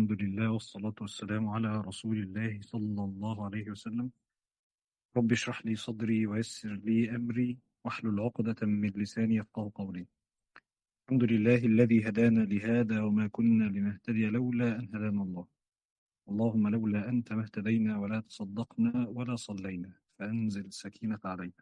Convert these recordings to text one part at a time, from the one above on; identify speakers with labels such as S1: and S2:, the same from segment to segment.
S1: الحمد لله والصلاة والسلام على رسول الله صلى الله عليه وسلم رب اشرح لي صدري ويسر لي أمري واحلل عقدة من لساني يفقه قولي الحمد لله الذي هدانا لهذا وما كنا لنهتدي لولا أن هدانا الله اللهم لولا أنت ما اهتدينا ولا تصدقنا ولا صلينا فأنزل السكينة علينا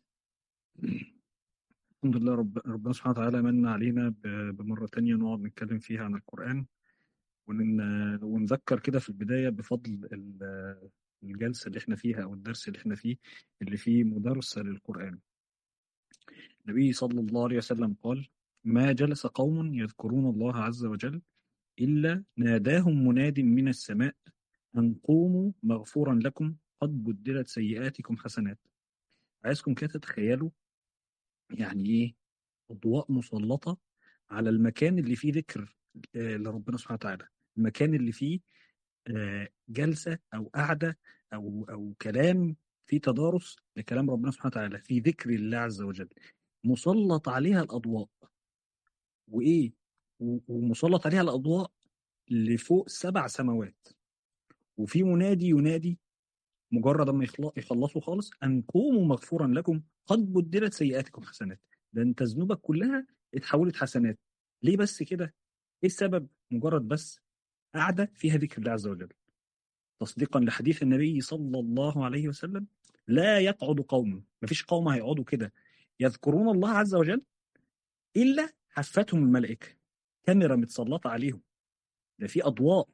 S1: الحمد لله رب ربنا سبحانه وتعالى من علينا ب- بمرة تانية نقعد نتكلم فيها عن القرآن ون- ونذكر كده في البداية بفضل ال- الجلسة اللي احنا فيها أو الدرس اللي احنا فيه اللي فيه مدرسة للقرآن النبي صلى الله عليه وسلم قال ما جلس قوم يذكرون الله عز وجل إلا ناداهم مناد من السماء أن قوموا مغفورا لكم قد بدلت سيئاتكم حسنات عايزكم كده تتخيلوا يعني إيه أضواء مسلطة على المكان اللي فيه ذكر آه، لربنا سبحانه وتعالى المكان اللي فيه آه، جلسة أو قعدة أو أو كلام في تدارس لكلام ربنا سبحانه وتعالى في ذكر الله عز وجل مسلط عليها الأضواء وإيه و- ومسلط عليها الأضواء لفوق سبع سماوات وفي منادي ينادي مجرد ما يخل- يخلصوا خالص أن قوموا مغفورا لكم قد بدلت سيئاتكم حسنات ده أنت ذنوبك كلها اتحولت حسنات ليه بس كده؟ إيه السبب؟ مجرد بس قعدة فيها ذكر الله عز وجل تصديقا لحديث النبي صلى الله عليه وسلم لا يقعد قوم مفيش قوم هيقعدوا كده يذكرون الله عز وجل إلا حفتهم الملائكة كاميرا متسلطة عليهم ده في أضواء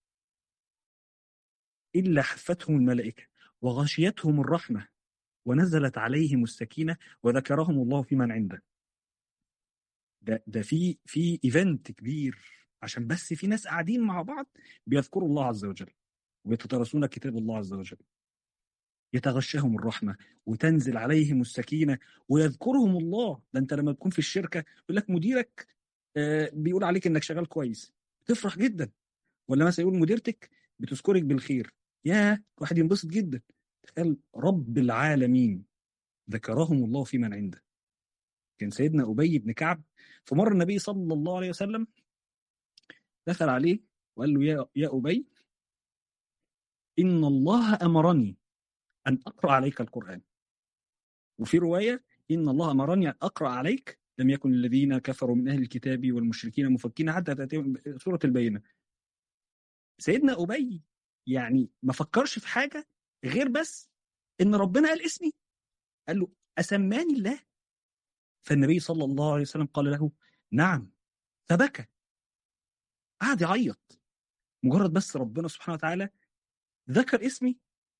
S1: إلا حفتهم الملائكة وغشيتهم الرحمة ونزلت عليهم السكينة وذكرهم الله في من عنده ده ده في في ايفنت كبير عشان بس في ناس قاعدين مع بعض بيذكروا الله عز وجل ويتدارسون كتاب الله عز وجل يتغشاهم الرحمة وتنزل عليهم السكينة ويذكرهم الله ده انت لما تكون في الشركة يقول لك مديرك آه، بيقول عليك انك شغال كويس تفرح جدا ولا مثلا يقول مديرتك بتذكرك بالخير يا واحد ينبسط جدا تخيل رب العالمين ذكرهم الله في من عنده كان سيدنا أبي بن كعب فمر النبي صلى الله عليه وسلم دخل عليه وقال له يا يا أبي إن الله أمرني أن أقرأ عليك القرآن وفي رواية إن الله أمرني أن أقرأ عليك لم يكن الذين كفروا من أهل الكتاب والمشركين مفكين حتى تأتيهم سورة البينة سيدنا أبي يعني ما فكرش في حاجة غير بس إن ربنا قال اسمي قال له أسماني الله فالنبي صلى الله عليه وسلم قال له نعم فبكى قعد يعيط مجرد بس ربنا سبحانه وتعالى ذكر اسمي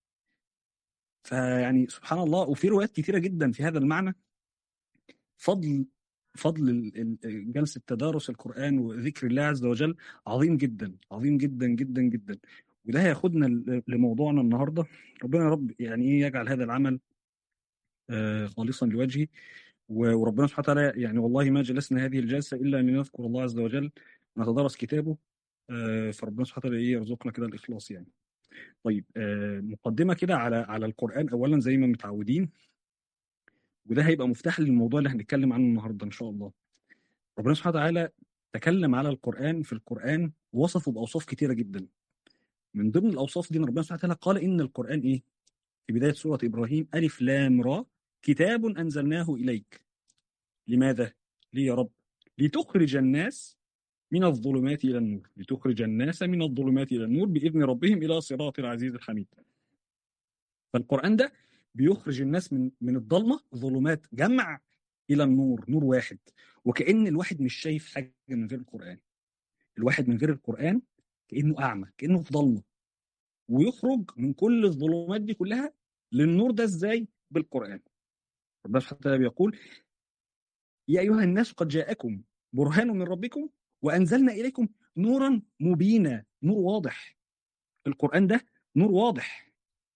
S1: فيعني سبحان الله وفي روايات كثيرة جدا في هذا المعنى فضل فضل ال- ال- جلسة تدارس القرآن وذكر الله عز وجل عظيم جدا عظيم جدا جدا جدا وده هياخدنا ل- لموضوعنا النهارده ربنا يا رب يعني ايه يجعل هذا العمل آه، خالصا لوجهه و- وربنا سبحانه وتعالى يعني والله ما جلسنا هذه الجلسة إلا أن نذكر الله عز وجل ونتدارس كتابه آه، فربنا سبحانه وتعالى إيه يرزقنا كده الإخلاص يعني طيب آه، مقدمة كده على على القرآن أولا زي ما متعودين وده هيبقى مفتاح للموضوع اللي هنتكلم عنه النهارده إن شاء الله ربنا سبحانه وتعالى تكلم على القرآن في القرآن ووصفه بأوصاف كتيرة جدا من ضمن الأوصاف دي إن ربنا سبحانه وتعالى قال إن القرآن إيه في بداية سورة إبراهيم ألف لام را كتاب أنزلناه إليك لماذا؟ ليه يا رب؟ لتخرج الناس من الظلمات إلى النور لتخرج الناس من الظلمات إلى النور بإذن ربهم إلى صراط العزيز الحميد فالقرآن ده بيخرج الناس من من الضلمة ظلمات جمع إلى النور نور واحد وكأن الواحد مش شايف حاجة من غير القرآن الواحد من غير القرآن كأنه أعمى كأنه في ضلمة ويخرج من كل الظلمات دي كلها للنور ده إزاي؟ بالقرآن ربنا سبحانه وتعالى بيقول يا أيها الناس قد جاءكم برهان من ربكم وأنزلنا إليكم نورا مبينا نور واضح القرآن ده نور واضح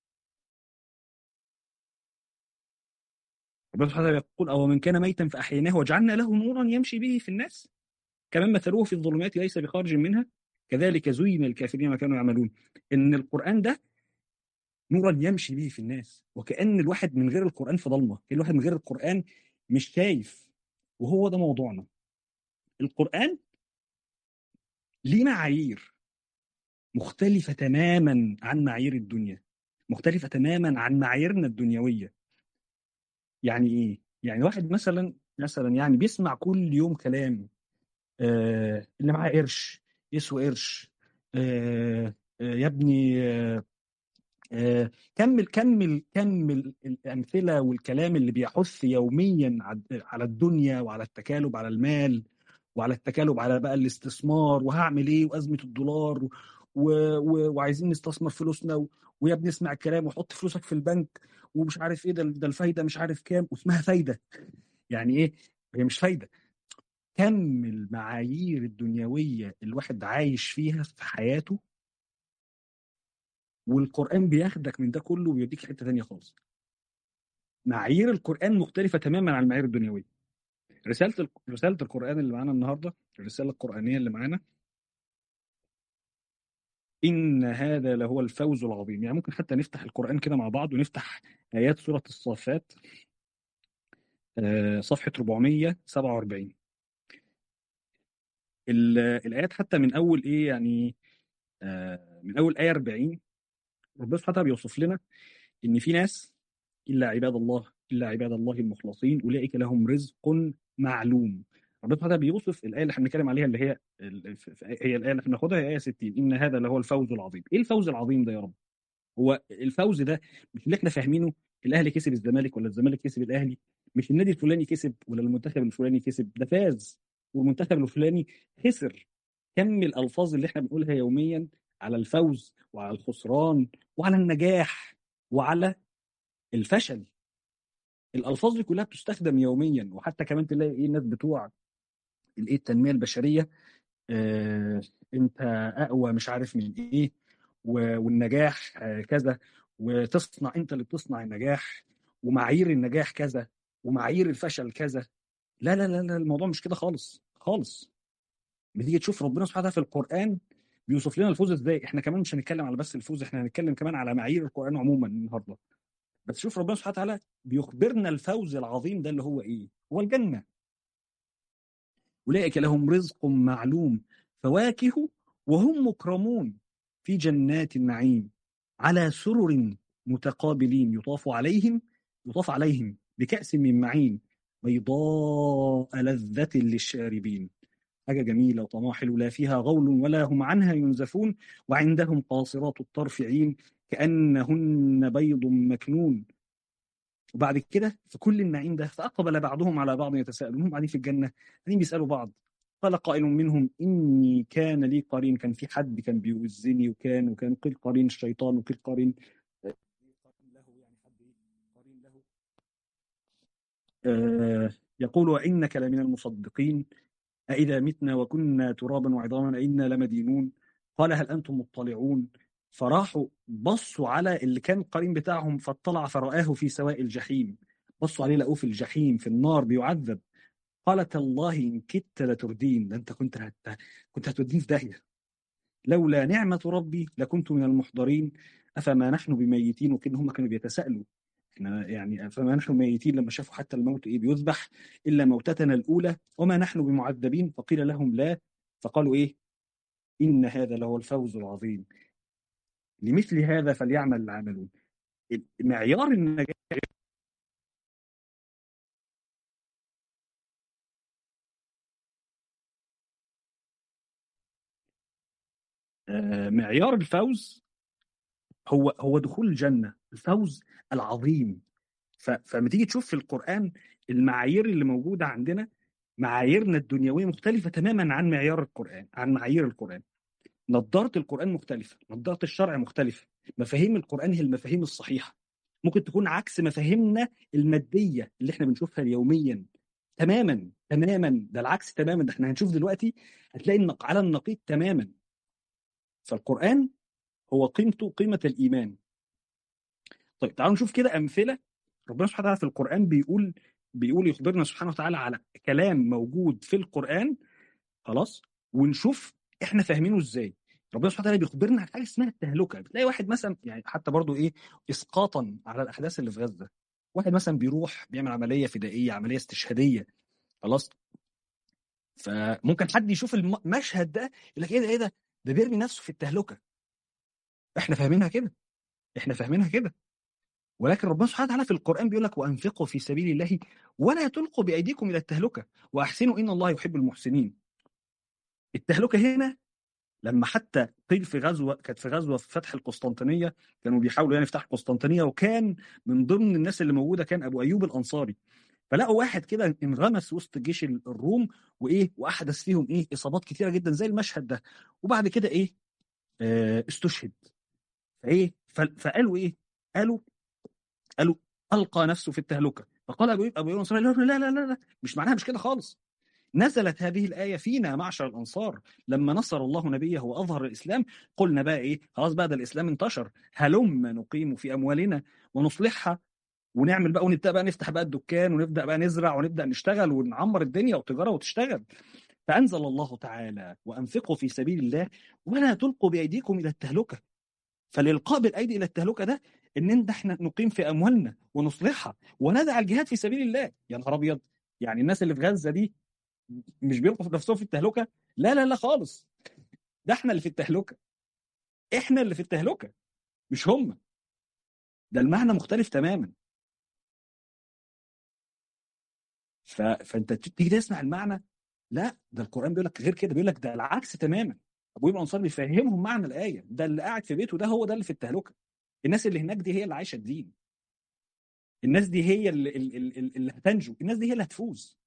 S1: ربنا سبحانه وتعالى يقول أو من كان ميتا فأحييناه وجعلنا له نورا يمشي به في الناس كمان مثلوه في الظلمات ليس بخارج منها كذلك زين الكافرين ما كانوا يعملون إن القرآن ده نورا يمشي به في الناس وكأن الواحد من غير القرآن في ضلمة كأن الواحد من غير القرآن مش شايف وهو ده موضوعنا القرآن ليه معايير مختلفه تماما عن معايير الدنيا مختلفه تماما عن معاييرنا الدنيويه يعني ايه يعني واحد مثلا مثلا يعني بيسمع كل يوم كلام آه اللي معاه قرش يسوى قرش آه آه يا ابني آه آه كمل كمل كمل الامثله والكلام اللي بيحث يوميا على الدنيا وعلى التكالب على المال وعلى التكالب على بقى الاستثمار وهعمل ايه وازمه الدولار و... و... وعايزين نستثمر فلوسنا و... ويا ابني اسمع الكلام وحط فلوسك في البنك ومش عارف ايه ده, ده الفايده مش عارف كام واسمها فايده يعني ايه هي مش فايده كم المعايير الدنيويه الواحد عايش فيها في حياته والقران بياخدك من ده كله ويوديك حته ثانيه خالص معايير القران مختلفه تماما عن المعايير الدنيويه رساله رساله القران اللي معانا النهارده الرساله القرانيه اللي معانا إن هذا لهو الفوز العظيم يعني ممكن حتى نفتح القرآن كده مع بعض ونفتح آيات سورة الصافات صفحة 447 الآيات حتى من أول إيه يعني من أول آية 40 ربنا سبحانه وتعالى بيوصف لنا إن في ناس إلا عباد الله إلا عباد الله المخلصين أولئك لهم رزق معلوم ربنا سبحانه وتعالى بيوصف الايه اللي احنا بنتكلم عليها اللي هي هي الايه اللي احنا بناخدها هي ايه 60 ان هذا اللي هو الفوز العظيم ايه الفوز العظيم ده يا رب هو الفوز ده مش اللي احنا فاهمينه الاهلي كسب الزمالك ولا الزمالك كسب الاهلي مش النادي الفلاني كسب ولا المنتخب الفلاني كسب ده فاز والمنتخب الفلاني خسر كم الالفاظ اللي احنا بنقولها يوميا على الفوز وعلى الخسران وعلى النجاح وعلى الفشل الالفاظ دي كلها بتستخدم يوميا وحتى كمان تلاقي ايه الناس بتوع الايه التنميه البشريه آه انت اقوى مش عارف من ايه والنجاح آه كذا وتصنع انت اللي بتصنع النجاح ومعايير النجاح كذا ومعايير الفشل كذا لا لا لا, لا الموضوع مش كده خالص خالص بتيجي تشوف ربنا سبحانه وتعالى في القران بيوصف لنا الفوز ازاي احنا كمان مش هنتكلم على بس الفوز احنا هنتكلم كمان على معايير القران عموما النهارده بس شوف ربنا سبحانه وتعالى بيخبرنا الفوز العظيم ده اللي هو ايه هو الجنه أولئك لهم رزق معلوم فواكه وهم مكرمون في جنات النعيم على سرر متقابلين يطاف عليهم يطاف عليهم بكأس من معين بيضاء لذة للشاربين حاجة جميلة وطعمها حلو لا فيها غول ولا هم عنها ينزفون وعندهم قاصرات الطرف عين كأنهن بيض مكنون وبعد كده في كل النعيم ده فأقبل بعضهم على بعض يتساءلون هم قاعدين في الجنة قاعدين بيسألوا بعض قال قائل منهم إني كان لي قرين كان في حد كان بيوزني وكان وكان قيل قرين الشيطان وقيل قرين له يعني حد قرين له آه يقول وإنك لمن المصدقين أإذا متنا وكنا ترابا وعظاما أئنا لمدينون قال هل أنتم مطلعون فراحوا بصوا على اللي كان القرين بتاعهم فاطلع فرآه في سواء الجحيم بصوا عليه لقوه في الجحيم في النار بيعذب قال تالله إن كدت لتردين ده أنت كنت هت... كنت هتوديني في داهية لولا نعمة ربي لكنت من المحضرين أفما نحن بميتين وكده هم كانوا بيتساءلوا احنا يعني فما نحن ميتين لما شافوا حتى الموت ايه بيذبح الا موتتنا الاولى وما نحن بمعذبين فقيل لهم لا فقالوا ايه ان هذا لهو الفوز العظيم لمثل هذا فليعمل العاملون معيار النجاح معيار الفوز هو هو دخول الجنه الفوز العظيم فلما تيجي تشوف في القران المعايير اللي موجوده عندنا معاييرنا الدنيويه مختلفه تماما عن معيار القران عن معايير القران نظاره القران مختلفه نظاره الشرع مختلفه مفاهيم القران هي المفاهيم الصحيحه ممكن تكون عكس مفاهيمنا الماديه اللي احنا بنشوفها يوميا تماما تماما ده العكس تماما ده احنا هنشوف دلوقتي هتلاقي النق على النقيض تماما فالقران هو قيمته قيمه الايمان طيب تعالوا نشوف كده امثله ربنا سبحانه وتعالى في القران بيقول بيقول يخبرنا سبحانه وتعالى على كلام موجود في القران خلاص ونشوف احنا فاهمينه ازاي ربنا سبحانه وتعالى بيخبرنا عن حاجه اسمها التهلكه بتلاقي واحد مثلا يعني حتى برضو ايه اسقاطا على الاحداث اللي في غزه واحد مثلا بيروح بيعمل عمليه فدائيه عمليه استشهاديه خلاص فممكن حد يشوف المشهد ده يقول لك ايه ده ايه ده ده بيرمي نفسه في التهلكه احنا فاهمينها كده احنا فاهمينها كده ولكن ربنا سبحانه وتعالى في القرآن بيقول لك وأنفقوا في سبيل الله ولا تلقوا بأيديكم إلى التهلكة وأحسنوا إن الله يحب المحسنين التهلكة هنا لما حتى قيل في غزوة كانت في غزوة في فتح القسطنطينية كانوا بيحاولوا يعني يفتحوا القسطنطينية وكان من ضمن الناس اللي موجودة كان أبو أيوب الأنصاري فلقوا واحد كده انغمس وسط جيش الروم وايه واحدث فيهم ايه اصابات كتيره جدا زي المشهد ده وبعد كده ايه آه استشهد فايه فقالوا ايه قالوا قالوا القى نفسه في التهلكه فقال ابو ابو يونس لا لا لا لا مش معناها مش كده خالص نزلت هذه الآية فينا معشر الأنصار لما نصر الله نبيه وأظهر الإسلام قلنا بقى إيه خلاص بقى ده الإسلام انتشر هلم نقيم في أموالنا ونصلحها ونعمل بقى ونبدأ بقى نفتح بقى الدكان ونبدأ بقى نزرع ونبدأ نشتغل ونعمر الدنيا والتجارة وتشتغل فأنزل الله تعالى وأنفقوا في سبيل الله ولا تلقوا بأيديكم إلى التهلكة فالإلقاء بالأيدي إلى التهلكة ده ان احنا نقيم في اموالنا ونصلحها وندع الجهاد في سبيل الله يا نهار ابيض يعني الناس اللي في غزه دي مش بيلقوا في نفسهم في التهلكه لا لا لا خالص ده احنا اللي في التهلكه احنا اللي في التهلكه مش هم ده المعنى مختلف تماما ف... فانت تيجي تسمع المعنى لا ده القران بيقول لك غير كده بيقول لك ده العكس تماما ابو الانصار بيفهمهم معنى الايه ده اللي قاعد في بيته ده هو ده اللي في التهلكه الناس اللي هناك دي هي اللي عايشه الدين الناس دي هي اللي, اللي, اللي هتنجو الناس دي هي اللي هتفوز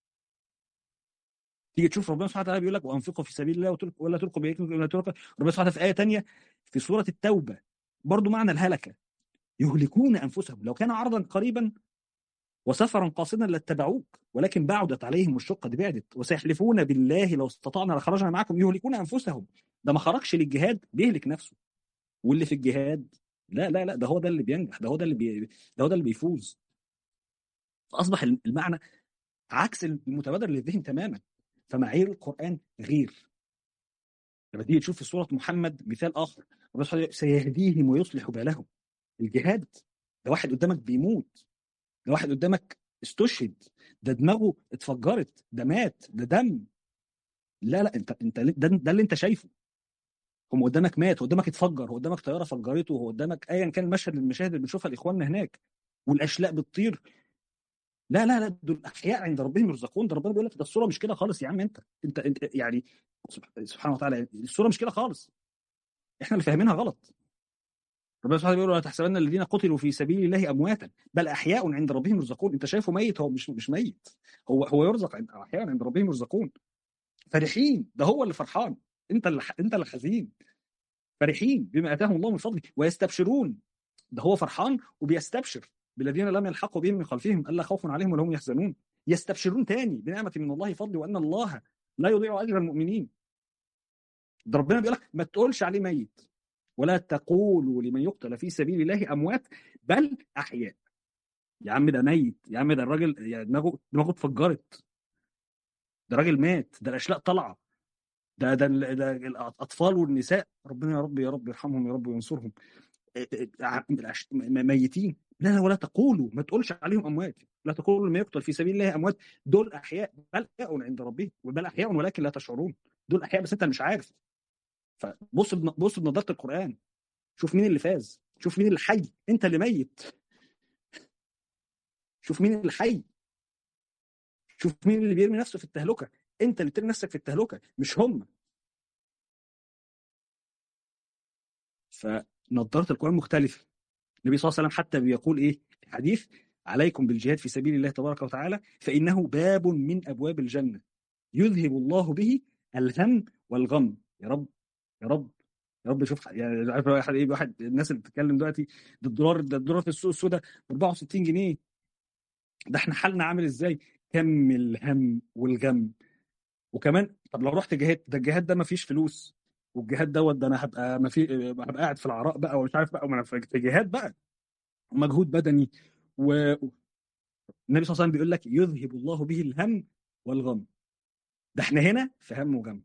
S1: تيجي تشوف ربنا سبحانه وتعالى بيقول لك وانفقوا في سبيل الله ولا تلقوا بايديكم ولا تلقوا ربنا سبحانه في ايه ثانيه في سوره التوبه برضو معنى الهلكه يهلكون انفسهم لو كان عرضا قريبا وسفرا قاصدا لاتبعوك ولكن بعدت عليهم الشقه دي بعدت وسيحلفون بالله لو استطعنا لخرجنا معكم يهلكون انفسهم ده ما خرجش للجهاد بيهلك نفسه واللي في الجهاد لا لا لا ده هو ده اللي بينجح ده هو ده اللي بي... ده هو ده اللي بيفوز فاصبح المعنى عكس المتبادر للذهن تماما فمعايير القران غير لما تيجي تشوف في سوره محمد مثال اخر سيهديهم ويصلح بالهم الجهاد ده واحد قدامك بيموت ده واحد قدامك استشهد ده دماغه اتفجرت ده مات ده دم لا لا انت انت ده, ده اللي انت شايفه هم قدامك مات قدامك اتفجر قدامك طياره فجرته هو قدامك ايا كان المشهد المشاهد اللي بنشوفها لاخواننا هناك والاشلاء بتطير لا لا لا دول احياء عند ربهم يرزقون ده ربنا بيقول لك ده الصوره مش كده خالص يا عم انت انت انت يعني سبحانه وتعالى الصوره مش كده خالص احنا اللي فاهمينها غلط ربنا سبحانه بيقول ولا تحسبن الذين قتلوا في سبيل الله امواتا بل احياء عند ربهم يرزقون انت شايفه ميت هو مش مش ميت هو هو يرزق احياء عند ربهم يرزقون فرحين ده هو اللي فرحان انت اللي انت اللي حزين فرحين بما اتاهم الله من فضله ويستبشرون ده هو فرحان وبيستبشر بالذين لم يلحقوا بهم من خلفهم الا خوف عليهم ولا هم يحزنون يستبشرون تاني بنعمه من الله فضله وان الله لا يضيع اجر المؤمنين ده ربنا بيقول لك ما تقولش عليه ميت ولا تقولوا لمن يقتل في سبيل الله اموات بل احياء يا عم ده ميت يا عم ده الراجل يعني دماغه دماغه اتفجرت ده راجل مات ده الاشلاء طالعه ده ده ده الاطفال والنساء ربنا يا رب يا رب يرحمهم يا رب وينصرهم ميتين لا لا ولا تقولوا ما تقولش عليهم اموات لا تقولوا لما يقتل في سبيل الله اموات دول احياء بل احياء عند ربهم بل احياء ولكن لا تشعرون دول احياء بس انت مش عارف فبص بص بنظاره القران شوف مين اللي فاز شوف مين اللي حي انت اللي ميت شوف مين اللي حي شوف مين اللي بيرمي نفسه في التهلكه انت اللي بترمي نفسك في التهلكه مش هم فنظاره القران مختلفه النبي صلى الله عليه وسلم حتى بيقول ايه في حديث عليكم بالجهاد في سبيل الله تبارك وتعالى فانه باب من ابواب الجنه يذهب الله به الهم والغم يا رب يا رب يا رب شوف يعني عارف واحد ايه واحد الناس اللي بتتكلم دلوقتي ده الدولار ده الدولار في السوق السوداء ب 64 جنيه ده احنا حالنا عامل ازاي؟ كم الهم والغم وكمان طب لو رحت جهاد ده الجهاد ده ما فيش فلوس والجهاد دوت ده انا هبقى ما في هبقى قاعد في العراء بقى ومش عارف بقى وانا في جهاد بقى مجهود بدني و النبي صلى الله عليه وسلم بيقول لك يذهب الله به الهم والغم ده احنا هنا في هم وغم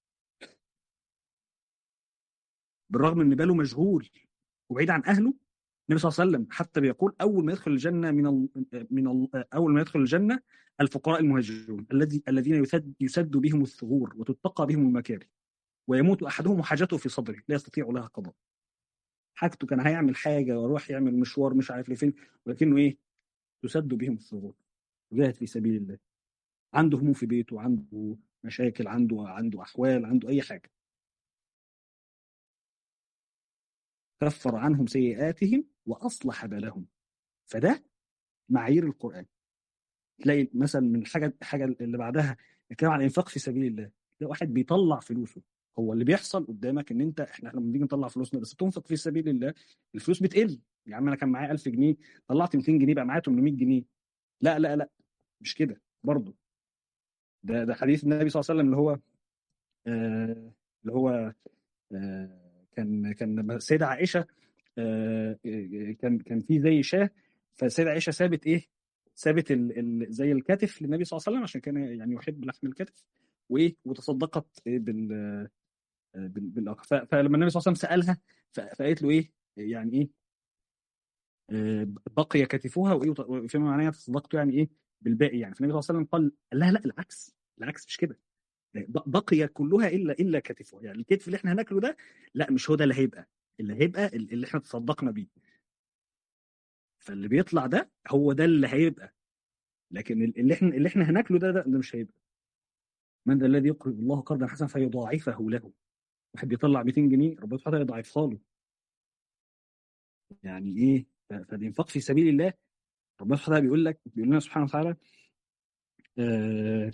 S1: بالرغم ان باله مشغول وبعيد عن اهله النبي صلى الله عليه وسلم حتى بيقول اول ما يدخل الجنه من ال من ال اول ما يدخل الجنه الفقراء المهاجرون الذي الذين يسد يسد بهم الثغور وتتقى بهم المكاره ويموت احدهم وحاجته في صدره لا يستطيع لها قضاء حاجته كان هيعمل حاجه ويروح يعمل مشوار مش عارف لفين ولكنه ايه تسد بهم الثغور جاهد في سبيل الله عنده هموم في بيته عنده مشاكل عنده عنده احوال عنده اي حاجه كفر عنهم سيئاتهم واصلح بالهم فده معايير القران تلاقي مثلا من الحاجه الحاجه اللي بعدها نتكلم عن الانفاق في سبيل الله تلاقي واحد بيطلع فلوسه هو اللي بيحصل قدامك ان انت احنا لما بنيجي نطلع فلوسنا بس تنفق في سبيل الله الفلوس بتقل يا عم انا كان معايا 1000 جنيه طلعت 200 جنيه بقى معايا 800 جنيه لا لا لا مش كده برضه ده ده حديث النبي صلى الله عليه وسلم اللي هو آه اللي هو آه كان كان لما السيده عائشه آه كان كان في زي شاه فالسيده عائشه سابت ايه؟ سابت ال ال زي الكتف للنبي صلى الله عليه وسلم عشان كان يعني يحب لحم الكتف وايه وتصدقت إيه بال بال- بالأق- ف- فلما النبي صلى الله عليه وسلم سالها ف- فقالت له ايه؟ يعني ايه؟ آه، بقي كتفها وايه وط- فيما معناه تصدقت يعني ايه؟ بالباقي يعني فالنبي صلى الله عليه وسلم قال لا لا العكس العكس مش كده ب- بقي كلها الا الا كتفه يعني الكتف اللي احنا هناكله ده لا مش هو ده اللي هيبقى اللي هيبقى ال- اللي احنا تصدقنا بيه فاللي بيطلع ده هو ده اللي هيبقى لكن ال- اللي احنا اللي احنا هناكله ده ده, ده مش هيبقى من ذا الذي يقرض الله قرضا حسنا فيضاعفه له واحد بيطلع 200 جنيه ربنا سبحانه وتعالى يضاعفها له يعني ايه ف- فالانفاق في سبيل الله ربنا سبحانه وتعالى بيقول لك بيقول لنا سبحانه وتعالى آه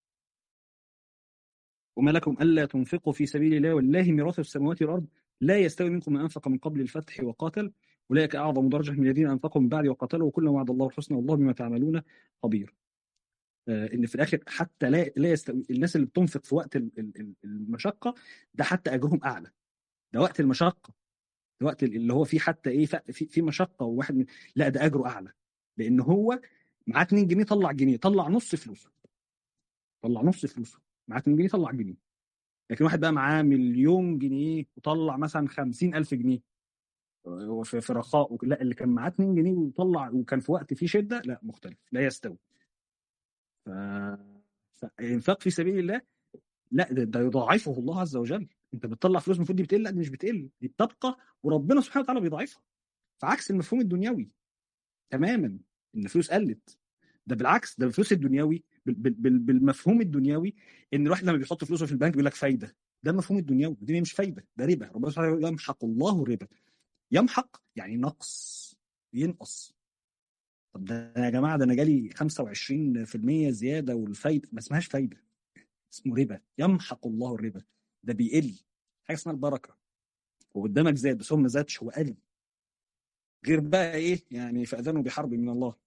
S1: وما لكم الا تنفقوا في سبيل الله ولله ميراث السماوات والارض لا يستوي منكم من انفق من قبل الفتح وقاتل اولئك اعظم درجه من الذين انفقوا من بعد وقاتلوا وكلا وعد الله الحسنى والله بما تعملون خبير. آه ان في الاخر حتى لا لا يستوي الناس اللي بتنفق في وقت ال- ال- ال- المشقه ده حتى اجرهم اعلى. ده وقت المشقه ده وقت اللي هو فيه حتى ايه ف- في في مشقه وواحد من لا ده اجره اعلى لان هو معاه 2 جنيه طلع جنيه طلع نص فلوسه طلع نص فلوسه معاه 2 جنيه طلع جنيه لكن واحد بقى معاه مليون جنيه وطلع مثلا 50000 جنيه وفي في رخاء وك- لا اللي كان معاه 2 جنيه وطلع وكان في وقت فيه شده لا مختلف لا يستوي ف... فالانفاق في سبيل الله لا ده, ده يضاعفه الله عز وجل انت بتطلع فلوس المفروض دي بتقل لا دي مش بتقل دي بتبقى وربنا سبحانه وتعالى بيضاعفها فعكس المفهوم الدنيوي تماما ان الفلوس قلت ده بالعكس ده الفلوس الدنيوي بال- بال- بال- بالمفهوم الدنيوي ان الواحد لما بيحط فلوسه في البنك بيقول لك فايده ده المفهوم الدنيوي دي مش فايده ده ربا ربنا سبحانه وتعالى يمحق الله الربا يمحق يعني نقص ينقص طب ده يا جماعه ده انا جالي 25% زياده والفايده ما اسمهاش فايده اسمه ربا يمحق الله الربا ده بيقل حاجه اسمها البركه وقدامك زاد بس هو ما زادش هو قل غير بقى ايه يعني فاذنوا بحرب من الله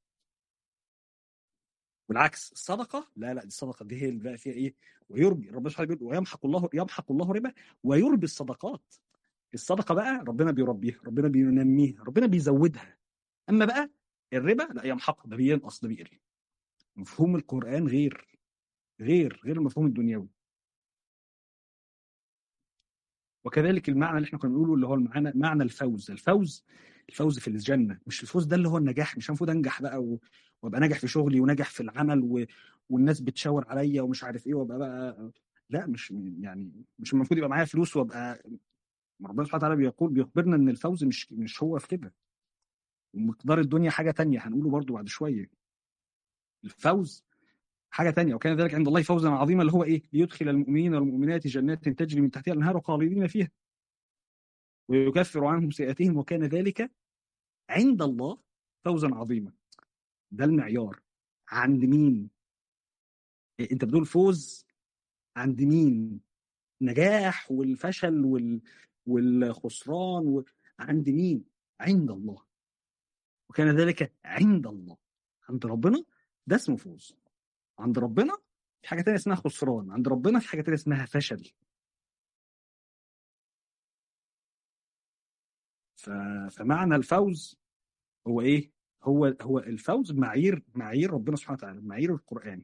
S1: والعكس الصدقه لا لا دي الصدقه دي هي اللي بقى فيها ايه ويربي ربنا سبحانه بيقول ويمحق الله يمحق الله ربا ويربي الصدقات الصدقه بقى ربنا بيربيها ربنا بينميها ربنا بيزودها اما بقى الربا لا يمحق ده بينقص ده بيقل مفهوم القران غير غير غير المفهوم الدنيوي وكذلك المعنى اللي احنا كنا بنقوله اللي هو المعنى معنى الفوز الفوز الفوز في الجنه مش الفوز ده اللي هو النجاح مش المفروض انجح بقى و... وابقى ناجح في شغلي وناجح في العمل و... والناس بتشاور عليا ومش عارف ايه وابقى بقى لا مش يعني مش المفروض يبقى معايا فلوس وابقى ربنا سبحانه وتعالى بيقول بيخبرنا ان الفوز مش مش هو في كده ومقدار الدنيا حاجه تانية هنقوله برضو بعد شويه الفوز حاجه تانية وكان ذلك عند الله فوزا عظيما اللي هو ايه ليدخل المؤمنين والمؤمنات جنات تجري من تحتها الانهار خالدين فيها ويكفر عنهم سيئاتهم وكان ذلك عند الله فوزا عظيما ده المعيار عند مين إيه، انت بتقول فوز عند مين نجاح والفشل وال... والخسران و... عند مين عند الله وكان ذلك عند الله عند ربنا ده اسمه فوز عند ربنا في حاجه تانية اسمها خسران عند ربنا في حاجه تانية اسمها فشل ف... فمعنى الفوز هو ايه هو هو الفوز معايير معايير ربنا سبحانه وتعالى معايير القران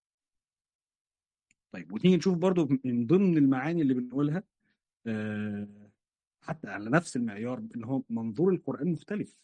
S1: طيب وتيجي نشوف برضو من ضمن المعاني اللي بنقولها آه، حتى على نفس المعيار ان هو منظور القران مختلف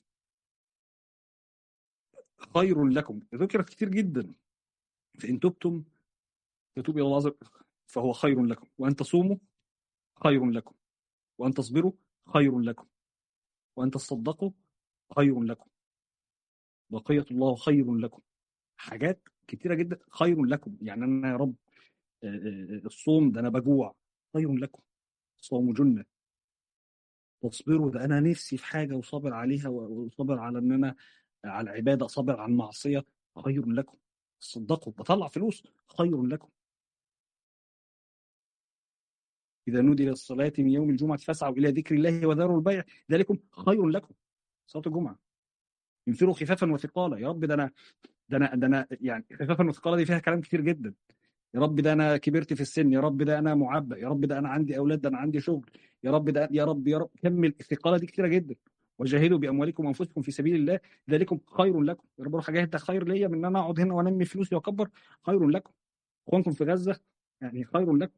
S1: خير لكم ذكرت كتير جدا فان تبتم يتوب الى الله عز وجل فهو خير لكم وان تصوموا خير لكم وان تصبروا خير لكم وان تصدقوا خير لكم بقيه الله خير لكم حاجات كتيره جدا خير لكم يعني انا يا رب آه، آه، الصوم ده انا بجوع خير لكم صوم جنه تصبروا ده انا نفسي في حاجه وصابر عليها وصابر على ان انا على العباده صابر على المعصيه خير لكم تصدقوا بطلع فلوس خير لكم إذا نودي للصلاة من يوم الجمعة فاسعوا إلى ذكر الله وذروا البيع ذلكم خير لكم صلاة الجمعة انفروا خفافا وثقالا يا رب ده أنا ده أنا ده أنا يعني خفافا وثقالا دي فيها كلام كتير جدا يا رب ده أنا كبرت في السن يا رب ده أنا معبأ يا رب ده أنا عندي أولاد ده أنا عندي شغل يا رب ده يا رب يا رب كمل الثقالة دي كتيرة جدا وجاهدوا باموالكم وانفسكم في سبيل الله ذلكم خير لكم يا رب اروح اجاهد ده خير ليا من ان انا اقعد هنا وانمي فلوسي واكبر خير لكم اخوانكم في غزه يعني خير لكم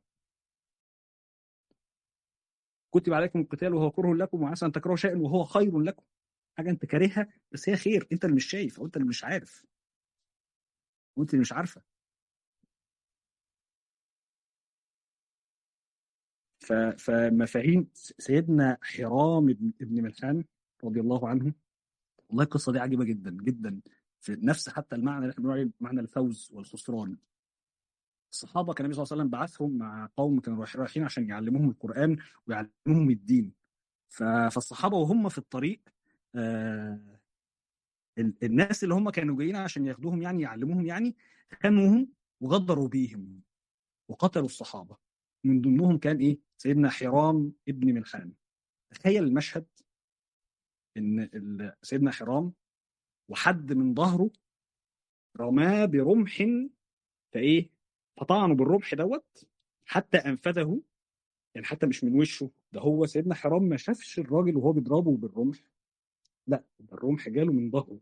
S1: كتب عليكم القتال وهو كره لكم وعسى ان تكرهوا شيئا وهو خير لكم حاجه انت كارهها بس هي خير انت اللي مش شايف او انت اللي مش عارف وانت اللي مش عارفه ف... فمفاهيم سيدنا حرام بن ابن ملحان رضي الله عنه والله القصه دي عجيبه جدا جدا في نفس حتى المعنى اللي احنا بنقول عليه معنى الفوز والخسران الصحابه كان النبي صلى الله عليه وسلم بعثهم مع قوم كانوا رايحين عشان يعلموهم القران ويعلموهم الدين ف... فالصحابه وهم في الطريق آه... الناس اللي هم كانوا جايين عشان ياخدوهم يعني يعلموهم يعني خانوهم وغدروا بيهم وقتلوا الصحابه من ضمنهم كان ايه سيدنا حرام ابن ملحان تخيل المشهد ان سيدنا حرام وحد من ظهره رماه برمح فايه فطعنه بالرمح دوت حتى انفذه يعني حتى مش من وشه ده هو سيدنا حرام ما شافش الراجل وهو بيضربه بالرمح لا ده الرمح جاله من ظهره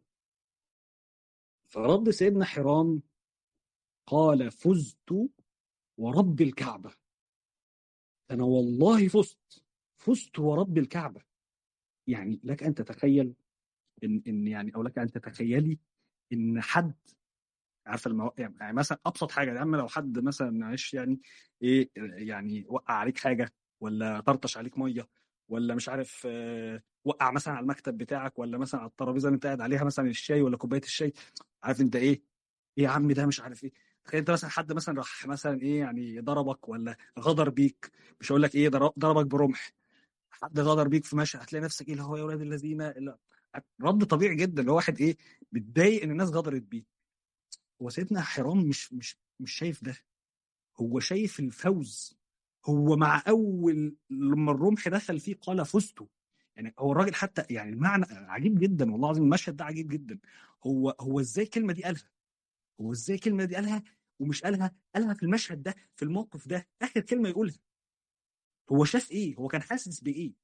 S1: فرد سيدنا حرام قال فزت ورب الكعبه انا والله فزت فزت ورب الكعبه يعني لك ان تتخيل ان ان يعني او لك ان تتخيلي ان حد عارفه المو... يعني مثلا ابسط حاجه يا عم لو حد مثلا معلش يعني ايه يعني وقع عليك حاجه ولا طرطش عليك ميه ولا مش عارف آه، وقع مثلا على المكتب بتاعك ولا مثلا على الترابيزه اللي انت قاعد عليها مثلا الشاي ولا كوبايه الشاي عارف انت ايه ايه يا عم ده مش عارف ايه تخيل انت مثلا حد مثلا راح مثلا ايه يعني ضربك ولا غدر بيك مش هقول لك ايه ضربك برمح حد غدر بيك في مشهد هتلاقي نفسك ايه اللي هو يا اولاد الذين رد طبيعي جدا اللي هو واحد ايه متضايق ان الناس غدرت بيه هو سيدنا حرام مش مش مش شايف ده هو شايف الفوز هو مع اول لما الرمح دخل فيه قال فزت يعني هو الراجل حتى يعني المعنى عجيب جدا والله العظيم المشهد ده عجيب جدا هو هو ازاي الكلمه دي قالها هو ازاي الكلمه دي قالها ومش قالها قالها في المشهد ده في الموقف ده اخر كلمه يقولها هو شاف ايه هو كان حاسس بايه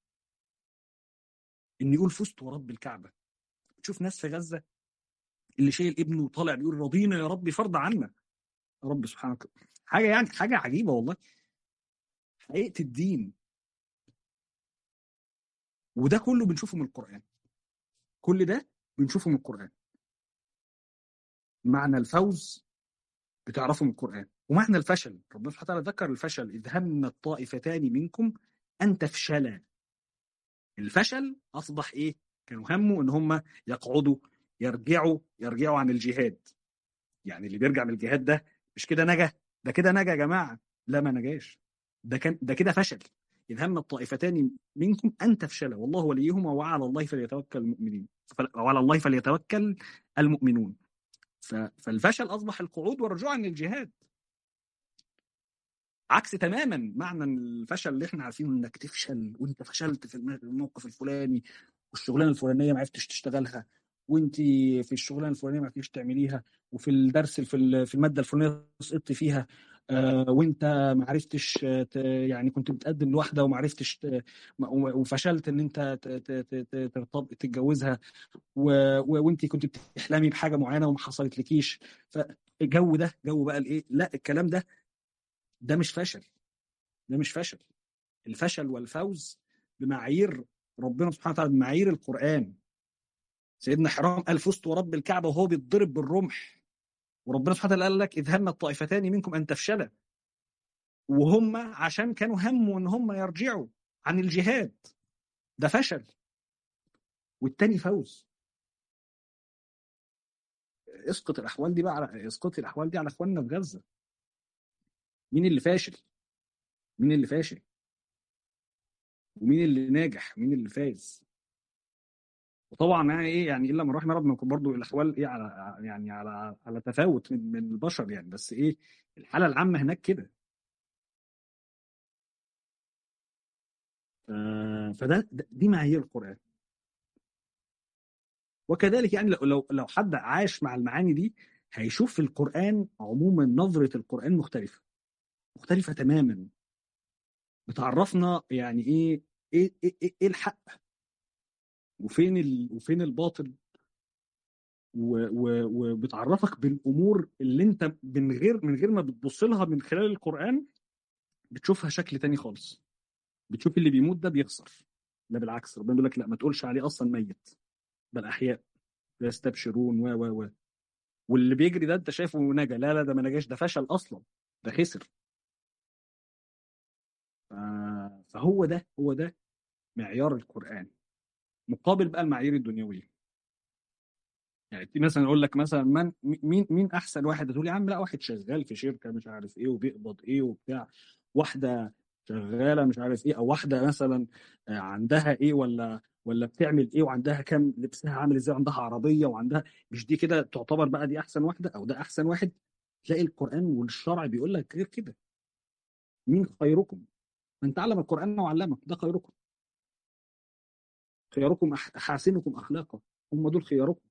S1: ان يقول فزت ورب الكعبه تشوف ناس في غزه اللي شايل ابنه وطالع بيقول رضينا يا رب فرض عنا يا رب سبحانك حاجه يعني حاجه عجيبه والله حقيقه الدين وده كله بنشوفه من القران كل ده بنشوفه من القران معنى الفوز بتعرفه من القرآن ومعنى الفشل ربنا سبحانه وتعالى ذكر الفشل إذ هم الطائفتان منكم أن تفشلا الفشل أصبح إيه كانوا هموا إن هم يقعدوا يرجعوا يرجعوا عن الجهاد يعني اللي بيرجع من الجهاد ده مش كده نجا ده كده نجا يا جماعة لا ما نجاش ده كان ده كده فشل إذ هم الطائفتان منكم أن تفشلا والله وليهما وعلى الله فليتوكل المؤمنين وعلى الله فليتوكل المؤمنون فالفشل اصبح القعود والرجوع عن الجهاد عكس تماما معنى الفشل اللي احنا عارفينه انك تفشل وانت فشلت في الموقف الفلاني والشغلانه الفلانيه ما عرفتش تشتغلها وانت في الشغلانه الفلانيه ما عرفتيش تعمليها وفي الدرس في في الماده الفلانيه سقطت فيها آه وانت ما عرفتش يعني كنت بتقدم لواحده وما عرفتش وفشلت ان انت تتجوزها وانت كنت بتحلمي بحاجه معينه وما حصلت لكيش فالجو ده جو بقى الايه لا الكلام ده ده مش فشل ده مش فشل الفشل والفوز بمعايير ربنا سبحانه وتعالى بمعايير القران سيدنا حرام قال فزت ورب الكعبه وهو بيتضرب بالرمح وربنا سبحانه وتعالى قال لك اذ هم الطائفتان منكم ان تفشلا وهم عشان كانوا هموا ان هم يرجعوا عن الجهاد ده فشل والتاني فوز اسقط الاحوال دي بقى على اسقطي الاحوال دي على اخواننا في غزه مين اللي فاشل مين اللي فاشل ومين اللي ناجح مين اللي فاز وطبعا يعني ايه يعني الا من رحم ربنا برضه الاحوال ايه على يعني على على تفاوت من من البشر يعني بس ايه الحاله العامه هناك كده ف- فده ده- دي معايير القران وكذلك يعني لو لو لو حد عاش مع المعاني دي هيشوف في القران عموما نظره القران مختلفه مختلفه تماما بتعرفنا يعني ايه ايه ايه, إيه, إيه الحق وفين ال... وفين الباطل و... و... وبتعرفك بالامور اللي انت من غير من غير ما بتبص لها من خلال القران بتشوفها شكل تاني خالص بتشوف اللي بيموت ده بيخسر لا بالعكس ربنا بيقول لك لا ما تقولش عليه اصلا ميت بل احياء يستبشرون و و و واللي بيجري ده انت شايفه نجا لا لا ده ما نجاش ده فشل اصلا ده خسر ف... فهو ده هو ده معيار القران مقابل بقى المعايير الدنيويه يعني في مثلا اقول لك مثلا من مين مين احسن واحد تقول يا عم لا واحد شغال في شركه مش عارف ايه وبيقبض ايه وبتاع واحده شغاله مش عارف ايه او واحده مثلا آه، عندها ايه ولا ولا بتعمل ايه وعندها كام لبسها عامل ازاي وعندها عربيه وعندها مش دي كده تعتبر بقى دي احسن واحده او ده احسن واحد تلاقي القران والشرع بيقول لك غير كده مين خيركم من تعلم القران وعلمه ده خيركم خياركم أح- احاسنكم اخلاقا هم دول خياركم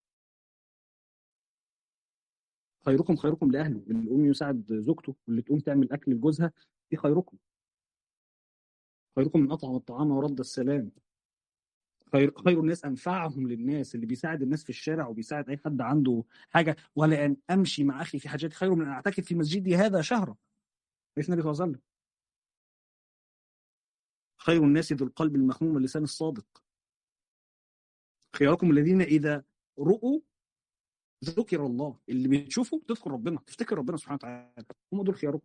S1: خيركم خيركم لاهله اللي يقوم يساعد زوجته واللي تقوم تعمل اكل لجوزها دي خيركم خيركم من اطعم الطعام ورد السلام خير خير الناس انفعهم للناس اللي بيساعد الناس في الشارع وبيساعد اي حد عنده حاجه ولا ان امشي مع اخي في حاجاتي خير من ان اعتكف في مسجدي هذا شهرا ليس النبي صلى الله عليه وسلم خير الناس ذو القلب المخموم واللسان الصادق خياركم الذين اذا رؤوا ذكر الله اللي بتشوفه تذكر ربنا تفتكر ربنا سبحانه وتعالى هم دول خياركم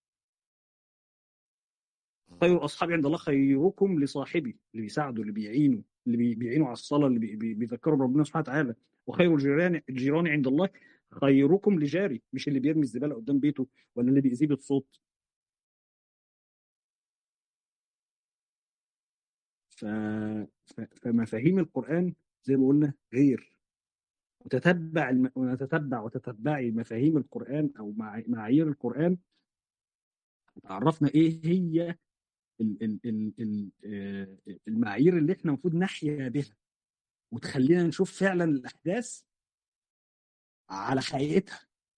S1: خير اصحابي عند الله خيركم لصاحبي اللي بيساعده اللي بيعينه اللي بي- بيعينه على الصلاه اللي بي- بي- بيذكروا بربنا سبحانه وتعالى وخير الجيران الجيران عند الله خيركم لجاري مش اللي بيرمي الزباله قدام بيته ولا اللي بيأذيه بالصوت ف... ف... فمفاهيم القرآن زي ما قلنا غير وتتبع الم... ونتتبع وتتبعي مفاهيم القرآن أو مع... معايير القرآن عرفنا إيه هي ال... ال... ال... ال... آه، المعايير اللي إحنا المفروض نحيا بها وتخلينا نشوف فعلا الأحداث على حقيقتها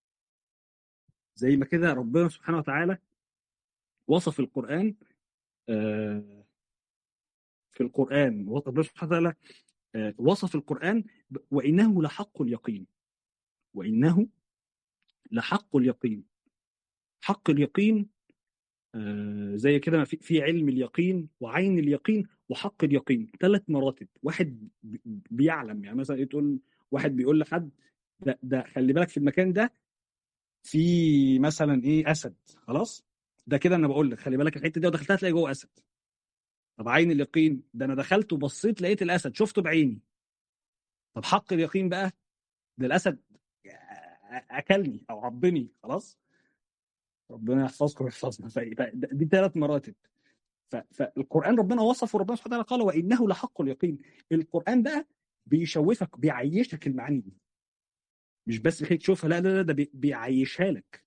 S1: زي ما كده ربنا سبحانه وتعالى وصف القرآن آه، في القرآن ربنا سبحانه وتعالى آه، وصف القرآن ب- وإنه لحق اليقين وإنه لحق اليقين حق اليقين آه، زي كده ما في في علم اليقين وعين اليقين وحق اليقين ثلاث مراتب واحد بي- بيعلم يعني مثلا إيه تقول واحد بيقول لحد ده ده خلي بالك في المكان ده في مثلا ايه اسد خلاص ده كده انا بقول لك خلي بالك الحته دي ودخلتها تلاقي جوه اسد طب عين اليقين ده انا دخلت وبصيت لقيت الاسد شفته بعيني طب حق اليقين بقى ده الاسد اكلني او عضني خلاص ربنا يحفظكم ويحفظنا ف- ف- دي ثلاث مراتب ف- فالقران ربنا وصفه ربنا سبحانه وتعالى قال وانه لحق اليقين القران بقى بيشوفك بيعيشك المعاني دي مش بس بيخليك تشوفها لا لا لا ده بي- بيعيشها لك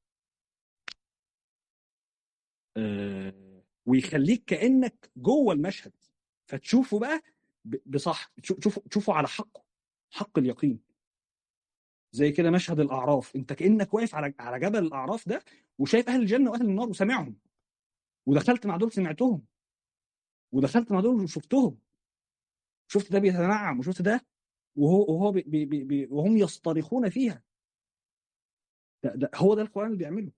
S1: آه ويخليك كانك جوه المشهد فتشوفه بقى ب- بصح تشوف- تشوفه تشوفه على حقه حق اليقين زي كده مشهد الاعراف انت كانك واقف على على جبل الاعراف ده وشايف اهل الجنه واهل النار وسامعهم ودخلت مع دول سمعتهم ودخلت مع دول وشفتهم شفت ده بيتنعم وشفت ده وهو وهو بي بي بي بي وهم يصطرخون فيها ده ده هو ده القران اللي بيعمله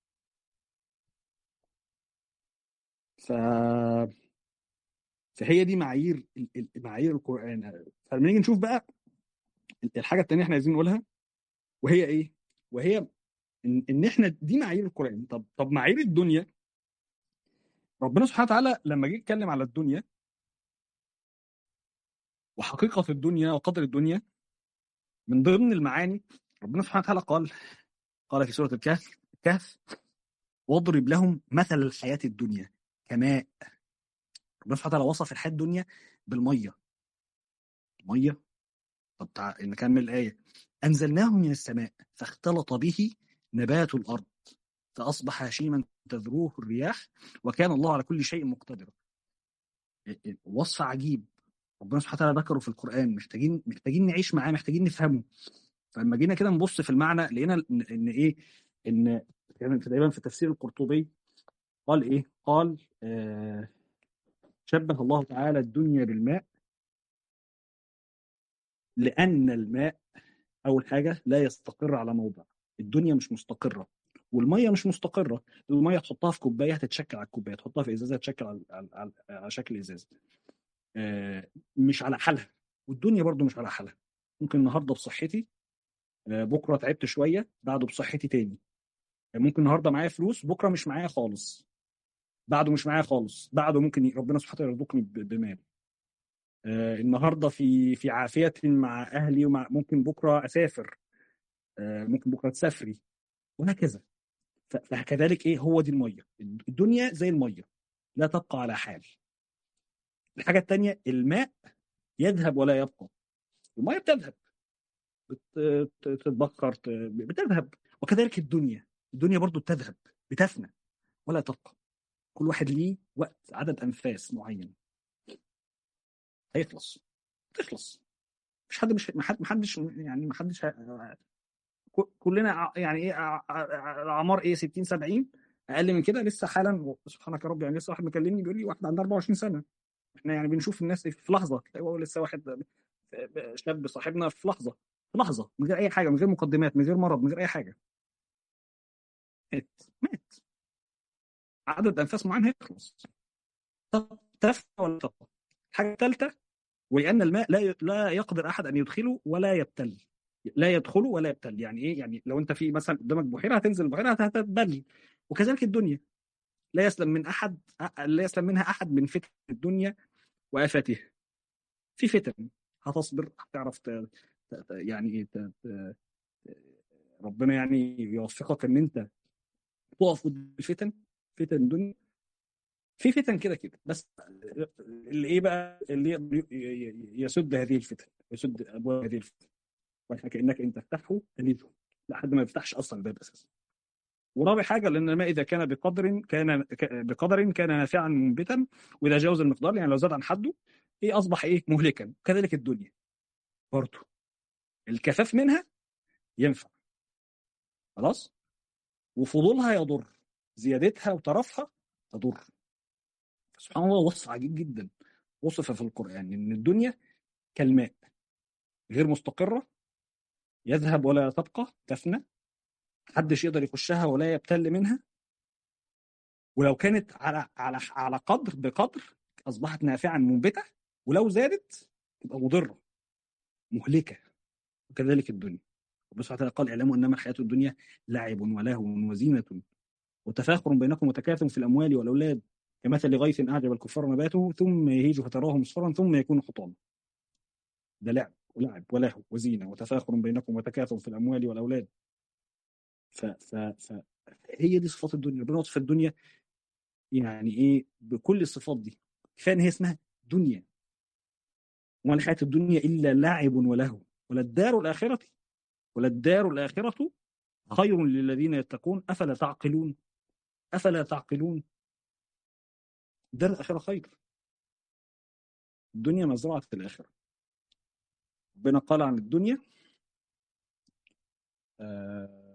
S1: ف فهي دي معايير ال- ال- معايير القران فلما نيجي نشوف بقى الحاجه الثانيه احنا عايزين نقولها وهي ايه؟ وهي ان, إن احنا دي معايير القران طب طب معايير الدنيا ربنا سبحانه وتعالى لما جه يتكلم على الدنيا وحقيقه الدنيا وقدر الدنيا من ضمن المعاني ربنا سبحانه وتعالى قال قال في سوره الكهف الكهف واضرب لهم مثل الحياه الدنيا كماء ربنا سبحانه وتعالى وصف الحياه الدنيا بالميه ميه طب تعال نكمل الايه انزلناه من السماء فاختلط به نبات الارض فاصبح هشيما تذروه الرياح وكان الله على كل شيء مقتدرا وصف عجيب ربنا سبحانه وتعالى ذكره في القران محتاجين محتاجين نعيش معاه محتاجين نفهمه فلما جينا كده نبص في المعنى لقينا ان, إن ايه ان تقريبا في تفسير القرطبي قال ايه قال آه شبه الله تعالى الدنيا بالماء لان الماء اول حاجه لا يستقر على موضع الدنيا مش مستقره والميه مش مستقره الميه تحطها في كوبايه هتتشكل على الكوبايه تحطها في ازازه هتتشكل على, على, على, على شكل ازازه آه مش على حالها والدنيا برضو مش على حالها ممكن النهارده بصحتي آه بكره تعبت شويه بعده بصحتي تاني ممكن النهارده معايا فلوس بكره مش معايا خالص بعده مش معايا خالص بعده ممكن ربنا سبحانه وتعالى يرزقني بمال آه النهارده في في عافيه مع اهلي ومع ممكن بكره اسافر آه ممكن بكره تسافري وهكذا فكذلك ايه هو دي الميه الدنيا زي الميه لا تبقى على حال الحاجه الثانيه الماء يذهب ولا يبقى الميه بتذهب بتتبخر بتذهب وكذلك الدنيا الدنيا برضو بتذهب بتفنى ولا تبقى كل واحد ليه وقت عدد انفاس معين هيخلص تخلص مش حد مش ما حدش يعني ما حدش كلنا يعني ايه اعمار ايه 60 70 اقل من كده لسه حالا سبحانك يا رب يعني لسه واحد مكلمني بيقول لي واحد عنده 24 سنه احنا يعني بنشوف الناس في لحظه هو لسه واحد شاب صاحبنا في لحظه في لحظه من غير اي حاجه من غير مقدمات من غير مرض من غير اي حاجه مات مات عدد انفاس معين هيخلص تفنى ولا تبقى الحاجه الثالثه ولان الماء لا لا يقدر احد ان يدخله ولا يبتل لا يدخله ولا يبتل يعني ايه يعني لو انت في مثلا قدامك بحيره هتنزل البحيره هتتبل وكذلك الدنيا لا يسلم من احد لا يسلم منها احد من فتن الدنيا وافاتها في فتن هتصبر هتعرف ت... ت... يعني ايه ت... ت... ربنا يعني يوفقك ان انت تقف قدام الفتن فتن الدنيا في فتن كده كده بس اللي ايه بقى اللي يسد هذه الفتن يسد ابواب هذه الفتن واحنا كانك انت تفتحه تليده لحد ما يفتحش اصلا الباب اساسا ورابع حاجه لان الماء اذا كان بقدر كان بقدر كان نافعا منبتا واذا جاوز المقدار يعني لو زاد عن حده ايه اصبح ايه مهلكا كذلك الدنيا برضه الكفاف منها ينفع خلاص وفضولها يضر زيادتها وطرفها تضر سبحان الله وصف عجيب جدا وصف في القران ان الدنيا كالماء غير مستقره يذهب ولا تبقى تفنى محدش يقدر يخشها ولا يبتل منها ولو كانت على على على قدر بقدر اصبحت نافعا منبته ولو زادت تبقى مضره مهلكه وكذلك الدنيا ربنا سبحانه وتعالى قال اعلموا انما الحياه الدنيا لعب ولهو وزينه وتفاخر بينكم وتكاثر في الاموال والاولاد كمثل غيث اعجب الكفار نباته ثم يهيج فتراه مصفرا ثم يكون حطاما ده لعب ولعب ولهو وزينه وتفاخر بينكم وتكاثر في الاموال والاولاد ف ف ف هي دي صفات الدنيا ربنا وصف الدنيا يعني ايه بكل الصفات دي كفايه ان هي اسمها دنيا وما الحياه الدنيا الا لعب ولهو وللدار الاخره وللدار الاخره خير للذين يتقون افلا تعقلون افلا تعقلون الدار الاخره خير الدنيا مزرعه الاخره ربنا قال عن الدنيا آه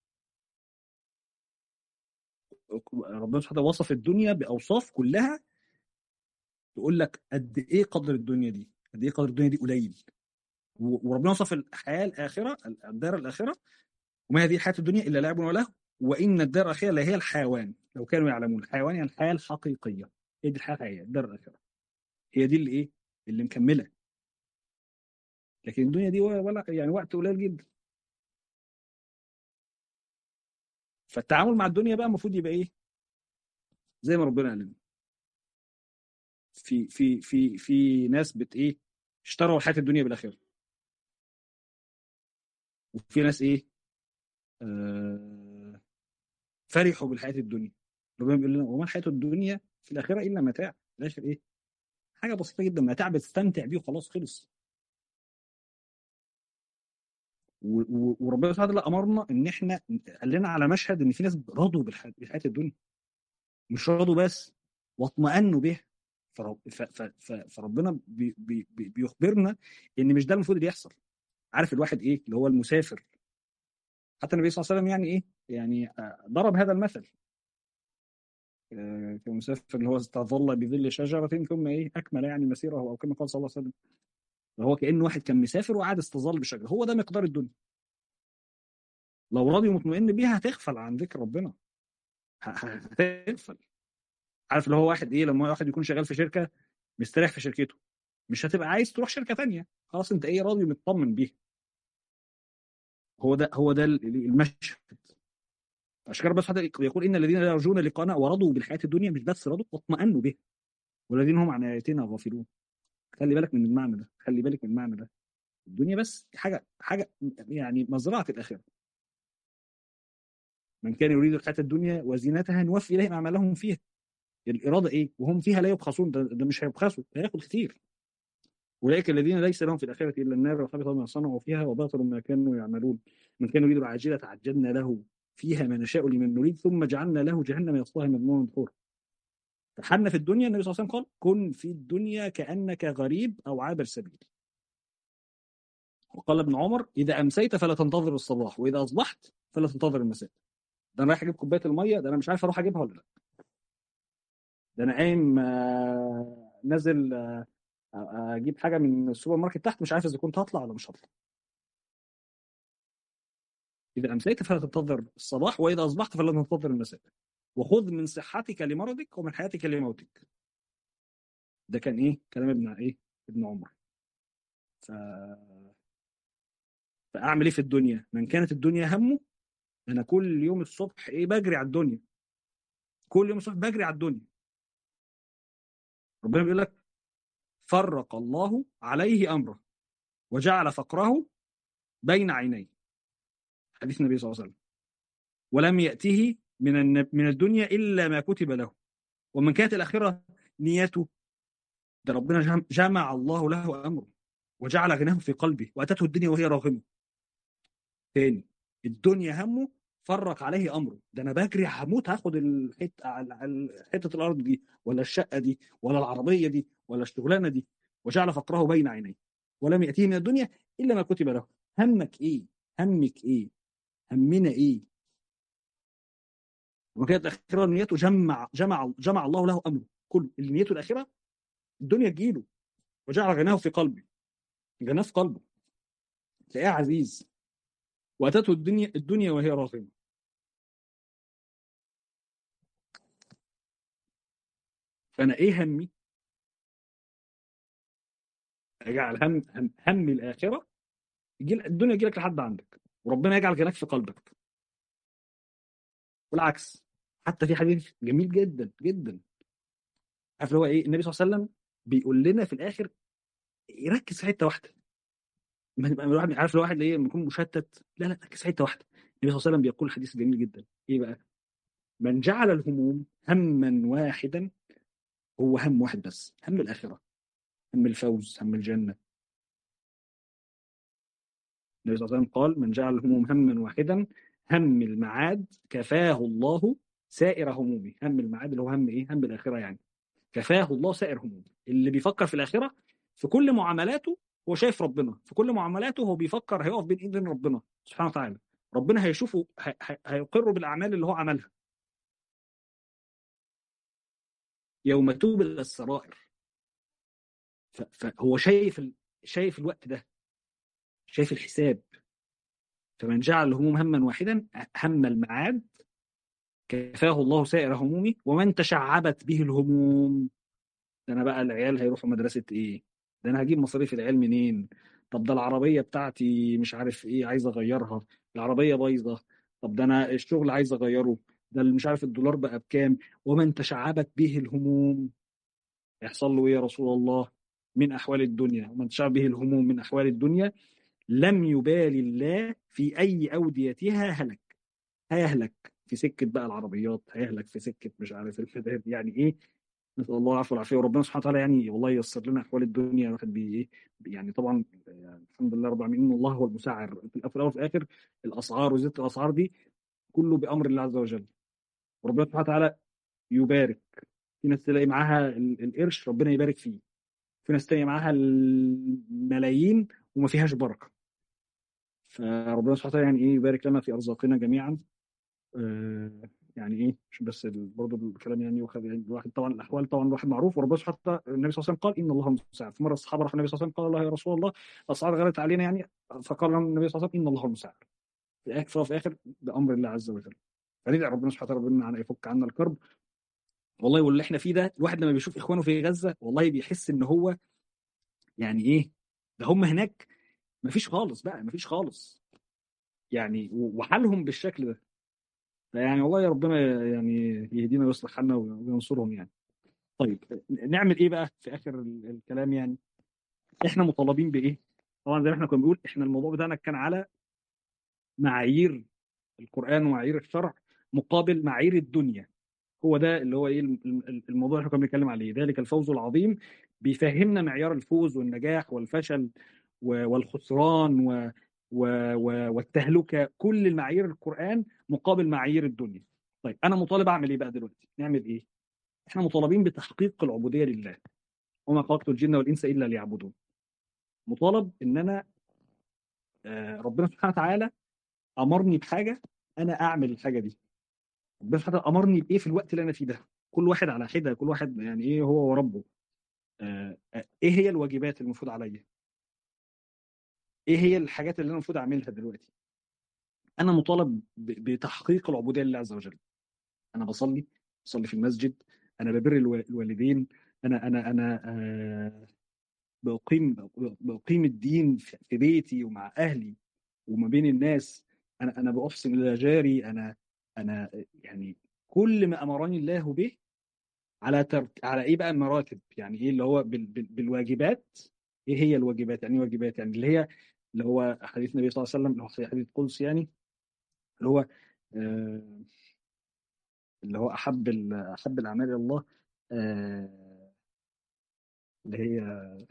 S1: ربنا سبحانه وصف الدنيا باوصاف كلها تقول لك قد ايه قدر الدنيا دي قد ايه قدر الدنيا دي قليل وربنا وصف الحياه الاخره الدار الاخره وما هذه الحياه الدنيا الا لعب وله وان الدار الاخره لهي الحيوان لو كانوا يعلمون الحيوان يعني الحياه الحقيقيه هي دي الحياه الحقيقيه الدار الاخره هي دي اللي ايه اللي مكمله لكن الدنيا دي ولا يعني وقت قليل جدا فالتعامل مع الدنيا بقى المفروض يبقى ايه زي ما ربنا قال لنا في في في في ناس بت ايه اشتروا الحياه الدنيا بالاخره وفي ناس ايه آه فرحوا بالحياه الدنيا ربنا بيقول لنا وما الحياه الدنيا في الاخره الا متاع في الاخر ايه حاجه بسيطه جدا متاع بتستمتع بيه وخلاص خلص و- و- وربنا سبحانه وتعالى امرنا ان احنا قال لنا على مشهد ان في ناس رضوا بالح- بالحياه الدنيا مش رضوا بس واطمأنوا بها فرب ف- ف- ف- فربنا بي بي بي بيخبرنا ان مش ده المفروض اللي يحصل عارف الواحد ايه اللي هو المسافر حتى النبي صلى الله عليه وسلم يعني ايه يعني آه، ضرب هذا المثل آه، كمسافر اللي هو استظل بظل شجره ثم ايه اكمل يعني مسيره او كما قال صلى الله عليه وسلم فهو كأنه واحد كان مسافر وقعد استظل بشجره هو ده مقدار الدنيا لو راضي ومطمئن بيها هتغفل عن ذكر ربنا ه- ه- هتغفل عارف اللي هو واحد ايه لما واحد يكون شغال في شركه مستريح في شركته مش هتبقى عايز تروح شركه تانية خلاص انت ايه راضي ومطمن بيها هو ده هو ده ال- المشهد عشان كده بس حتى يقول ان الذين لا يرجون لقاءنا ورضوا بالحياه الدنيا مش بس رضوا واطمأنوا بها والذين هم عن اياتنا غافلون خلي بالك من المعنى ده خلي بالك من المعنى ده الدنيا بس حاجه حاجه يعني مزرعه الاخره من كان يريد الحياه الدنيا وزينتها نوفي اليهم اعمالهم فيها الاراده ايه وهم فيها لا يبخسون ده, ده مش هيبخسوا ده هياخد كتير اولئك الذين ليس لهم في الاخره الا النار وحبط ما صنعوا فيها وباطل ما كانوا يعملون من كان يريد العاجله عجلنا له فيها ما نشاء لمن نريد ثم جعلنا له جهنم يصلاها مذموما مدحورا فحنا في الدنيا النبي صلى الله عليه وسلم قال كن في الدنيا كانك غريب او عابر سبيل وقال ابن عمر اذا امسيت فلا تنتظر الصباح واذا اصبحت فلا تنتظر المساء ده انا رايح اجيب كوبايه الميه ده انا مش عارف اروح اجيبها ولا لا ده انا قايم آه، نازل آه، اجيب حاجه من السوبر ماركت تحت مش عارف اذا كنت هطلع ولا مش هطلع اذا امسيت فلا تنتظر الصباح واذا اصبحت فلا تنتظر المساء وخذ من صحتك لمرضك ومن حياتك لموتك ده كان ايه كلام ابن ايه ابن عمر ف... فاعمل ايه في الدنيا من كانت الدنيا همه انا كل يوم الصبح ايه بجري على الدنيا كل يوم الصبح بجري على الدنيا ربنا بيقول لك فرق الله عليه امره وجعل فقره بين عينيه حديث النبي صلى الله عليه وسلم ولم ياته من الن- من الدنيا الا ما كتب له ومن كانت الاخره نيته ده ربنا جم- جمع الله له امره وجعل غناه في قلبه واتته الدنيا وهي راغمه تاني الدنيا همه فرق عليه امره ده انا بجري هموت هاخد الحته ال- حته الارض دي ولا الشقه دي ولا العربيه دي ولا الشغلانه دي وجعل فقره بين عينيه ولم ياتيه من الدنيا الا ما كتب له همك ايه همك ايه همنا ايه وكانت الاخره نيته جمع جمع جمع الله له امره كله اللي نيته الاخره الدنيا تجيله وجعل غناه في قلبه غناه في قلبه تلاقيه عزيز واتته الدنيا الدنيا وهي راغمه فانا ايه همي؟ اجعل هم هم, هم الاخره يجي الدنيا يجي لك لحد عندك وربنا يجعل غناك في قلبك والعكس حتى في حديث جميل جدا جدا عارف اللي هو ايه النبي صلى الله عليه وسلم بيقول لنا في الاخر يركز في حته واحده ما يبقى الواحد عارف لو واحد ايه لما يكون مشتت لا لا ركز في حته واحده النبي صلى الله عليه وسلم بيقول حديث جميل جدا ايه بقى من جعل الهموم هما واحدا هو هم واحد بس هم الاخره هم الفوز هم الجنه النبي صلى الله عليه وسلم قال من جعل الهموم هما واحدا هم المعاد كفاه الله سائر همومه هم المعاد اللي هو هم ايه هم الاخره يعني كفاه الله سائر همومه اللي بيفكر في الاخره في كل معاملاته هو شايف ربنا في كل معاملاته هو بيفكر هيقف بين ايدين ربنا سبحانه وتعالى ربنا هيشوفه هي- هي- هيقر بالاعمال اللي هو عملها يوم تبلى السرائر ف- فهو شايف ال... شايف الوقت ده شايف الحساب فمن جعل الهموم هما واحدا هم المعاد كفاه الله سائر همومه ومن تشعبت به الهموم ده انا بقى العيال هيروحوا مدرسه ايه ده انا هجيب مصاريف العيال منين طب ده العربيه بتاعتي مش عارف ايه عايز اغيرها العربيه بايظه طب ده انا الشغل عايز اغيره ده اللي مش عارف الدولار بقى بكام ومن تشعبت به الهموم يحصل له ايه يا رسول الله من احوال الدنيا ومن تشعر به الهموم من احوال الدنيا لم يبالي الله في اي اوديتها هلك هيهلك في سكه بقى العربيات هيهلك في سكه مش عارف الحداد يعني ايه نسال الله العفو والعافيه وربنا سبحانه وتعالى يعني والله ييسر لنا احوال الدنيا الواحد بي ايه يعني طبعا يعني الحمد لله رب العالمين ان الله هو المسعر في الاول وفي الاخر الاسعار وزياده الاسعار دي كله بامر الله عز وجل وربنا سبحانه وتعالى يبارك في ناس تلاقي معاها ال- القرش ربنا يبارك فيه في ناس تانية معاها الملايين وما فيهاش بركه فربنا سبحانه وتعالى يعني ايه يبارك لنا في ارزاقنا جميعا آه، يعني ايه مش بس ال- برضه الكلام يعني واخد يعني الواحد طبعا الاحوال طبعا الواحد معروف وربنا سبحانه وتعالى النبي صلى الله عليه وسلم قال ان الله المساعد في مره الصحابه راحوا النبي صلى الله عليه وسلم قالوا له يا رسول الله الاسعار غلت علينا يعني فقال لهم النبي صلى الله عليه وسلم ان الله المساعد في الاخر في الاخر بامر الله عز وجل فندعي ربنا سبحانه وتعالى ربنا عن يفك عنا الكرب والله واللي احنا فيه ده الواحد لما بيشوف اخوانه في غزه والله بيحس ان هو يعني ايه ده هم هناك مفيش خالص بقى مفيش خالص يعني و- وحالهم بالشكل ده يعني والله يا ربنا يعني يهدينا ويصلح حالنا وينصرهم يعني طيب نعمل ايه بقى في اخر ال- الكلام يعني احنا مطالبين بايه طبعا زي ما احنا كنا بنقول احنا الموضوع بتاعنا كان على معايير القران ومعايير الشرع مقابل معايير الدنيا هو ده اللي هو ايه الم- الم- الموضوع اللي احنا كنا بنتكلم عليه ذلك الفوز العظيم بيفهمنا معيار الفوز والنجاح والفشل و- والخسران و و و والتهلكه كل المعايير القران مقابل معايير الدنيا طيب انا مطالب اعمل ايه بقى دلوقتي نعمل ايه احنا مطالبين بتحقيق العبوديه لله وما خلقت الجن والانس الا ليعبدون مطالب ان انا آه، ربنا سبحانه وتعالى امرني بحاجه انا اعمل الحاجه دي ربنا سبحانه وتعالى امرني بايه في الوقت اللي انا فيه ده كل واحد على حده كل واحد يعني ايه هو وربه آه، آه، ايه هي الواجبات المفروض عليا ايه هي الحاجات اللي انا المفروض اعملها دلوقتي انا مطالب ب- بتحقيق العبوديه لله عز وجل انا بصلي بصلي في المسجد انا ببر الوا- الوالدين انا انا انا آه، بقيم بقيم الدين في في بيتي ومع اهلي وما بين الناس انا انا باحسن الى جاري انا انا يعني كل ما امرني الله به على ترك على ايه بقى المراتب يعني ايه اللي هو بال... بال... بالواجبات ايه هي الواجبات يعني ايه واجبات يعني اللي هي اللي هو حديث النبي صلى الله عليه وسلم اللي هو حديث قدس يعني اللي هو آه اللي هو احب ال... احب الاعمال الى الله آه اللي هي آه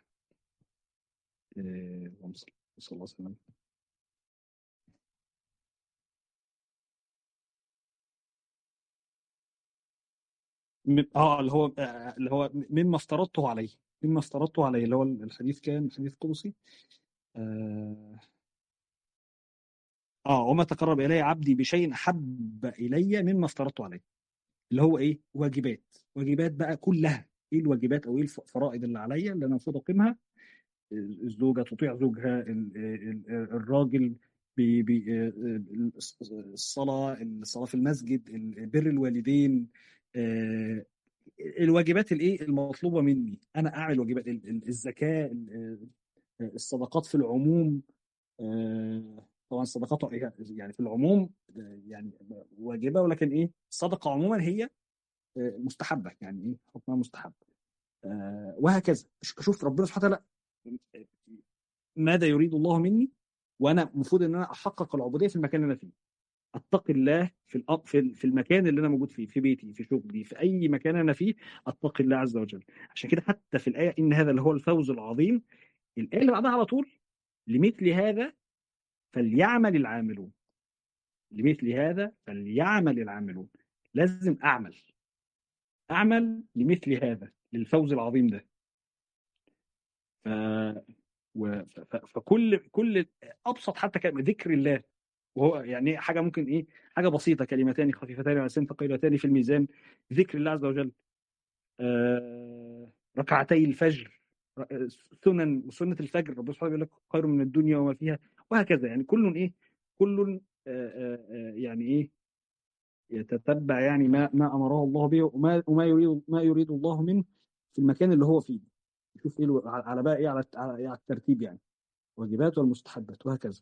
S1: اللهم صل صلى الله عليه وسلم من- اه اللي هو آه، اللي هو مما افترضته عليه مما افترضته عليه اللي هو الحديث كان حديث قدسي اه آه، وما تقرب الي عبدي بشيء احب الي مما افترضته عليه اللي هو ايه واجبات واجبات بقى كلها ايه الواجبات او ايه الفرائض اللي عليا اللي انا المفروض اقيمها الزوجه تطيع زوجها ال- ال- الراجل بي بي الصلاه الصلاه في المسجد بر الوالدين آه، الواجبات الايه المطلوبه مني انا اعمل واجبات ال- ال- الزكاه ال- الصدقات في العموم آه، طبعا الصدقات يعني في العموم آه، يعني واجبه ولكن ايه الصدقه عموما هي آه، مستحبه يعني ايه حكمها مستحب آه، وهكذا اشوف ربنا سبحانه وتعالى ماذا يريد الله مني وانا المفروض ان انا احقق العبوديه في المكان اللي انا فيه اتقي الله في الأ- في في المكان اللي انا موجود فيه في بيتي في شغلي في اي مكان انا فيه اتقي الله عز وجل عشان كده حتى في الايه ان هذا اللي هو الفوز العظيم الايه اللي بعدها على طول لمثل هذا فليعمل العاملون لمثل هذا فليعمل العاملون لازم اعمل اعمل لمثل هذا للفوز العظيم ده ف... و... ف... ف... فكل كل ابسط حتى كلمه ذكر الله وهو يعني حاجه ممكن ايه حاجه بسيطه كلمتان خفيفتان على لسان ثقيلتان في الميزان ذكر الله عز وجل آه... ركعتي الفجر ر- سنن وسنه الفجر ربنا سبحانه بيقول لك خير من الدنيا وما فيها وهكذا يعني كل ايه كل آه، آه، آه، يعني ايه يتتبع يعني ما ما امره الله به وما وما يريد ما يريد الله منه في المكان اللي هو فيه يشوف ايه الو- على بقى ايه على على إيه على الترتيب يعني واجبات والمستحبات وهكذا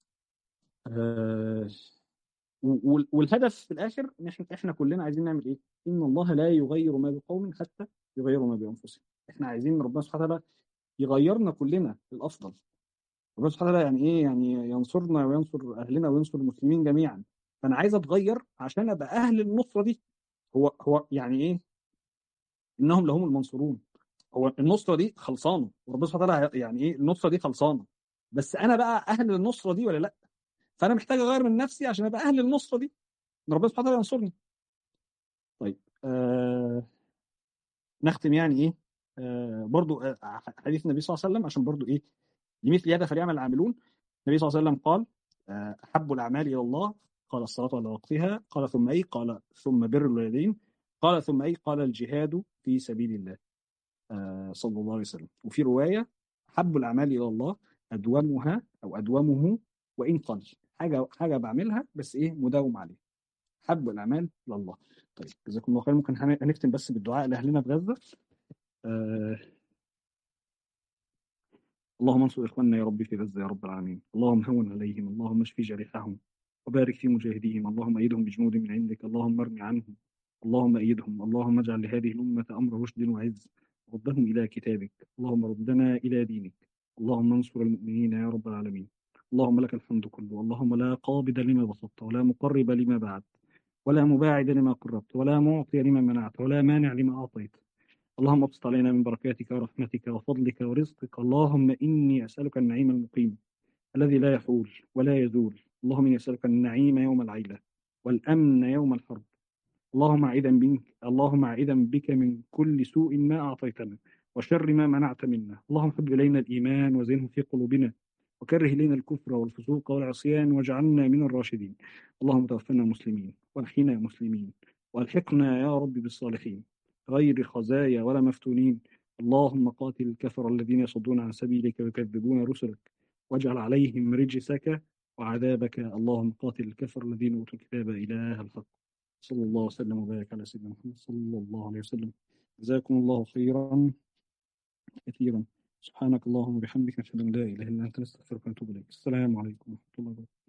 S1: آه وال- والهدف في الاخر ان احنا احنا كلنا عايزين نعمل ايه؟ ان الله لا يغير ما بقوم حتى يغيروا ما بانفسهم. احنا عايزين ربنا سبحانه وتعالى يغيرنا كلنا للافضل ربنا سبحانه وتعالى يعني ايه يعني ينصرنا وينصر اهلنا وينصر المسلمين جميعا فانا عايز اتغير عشان ابقى اهل النصره دي هو هو يعني ايه انهم لهم المنصورون هو النصره دي خلصانه وربنا سبحانه وتعالى يعني ايه النصره دي خلصانه بس انا بقى اهل النصره دي ولا لا فانا محتاج اغير من نفسي عشان ابقى اهل النصره دي ان ربنا سبحانه وتعالى ينصرني طيب آه نختم يعني ايه آه برضو آه حديث النبي صلى الله عليه وسلم عشان برضو ايه لمثل هذا فليعمل العاملون النبي صلى الله عليه وسلم قال آه احب الاعمال الى الله قال الصلاه على وقتها قال ثم اي قال ثم بر الوالدين قال ثم اي قال الجهاد في سبيل الله آه صلى الله عليه وسلم وفي روايه احب الاعمال الى الله ادومها او ادومه وان قل حاجه حاجه بعملها بس ايه مداوم عليه حب الاعمال الى الله طيب جزاكم الله خير ممكن هنختم بس بالدعاء لاهلنا في غزه آه اللهم انصر اخواننا يا رب في غزه يا رب العالمين اللهم هون عليهم اللهم اشف جريحهم وبارك في مجاهديهم اللهم ايدهم بجنود من عندك اللهم ارمي عنهم اللهم ايدهم اللهم اجعل لهذه الامه امر رشد وعز ردهم الى كتابك اللهم ردنا الى دينك اللهم انصر المؤمنين يا رب العالمين اللهم لك الحمد كله اللهم لا قابض لما بسطت ولا مقرب لما بعدت ولا مباعد لما قربت ولا معطي لما منعت ولا مانع لما أعطيت اللهم ابسط علينا من بركاتك ورحمتك وفضلك ورزقك اللهم إني أسألك النعيم المقيم الذي لا يحول ولا يزول اللهم إني أسألك النعيم يوم العيلة والأمن يوم الحرب اللهم أعيذا بك اللهم أعيذا بك من كل سوء ما أعطيتنا وشر ما منعت منا اللهم حب إلينا الإيمان وزينه في قلوبنا وكره إلينا الكفر والفسوق والعصيان واجعلنا من الراشدين اللهم توفنا مسلمين واحينا مسلمين والحقنا يا رب بالصالحين غير خزايا ولا مفتونين اللهم قاتل الكفر الذين يصدون عن سبيلك ويكذبون رسلك واجعل عليهم رجسك وعذابك اللهم قاتل الكفر الذين اوتوا الكتاب اله الحق صلى الله وسلم وبارك على سيدنا محمد صلى الله عليه وسلم جزاكم الله خيرا كثيرا سبحانك اللهم وبحمدك نشهد ان لا اله الا انت نستغفرك ونتوب اليك السلام عليكم ورحمه الله وبركاته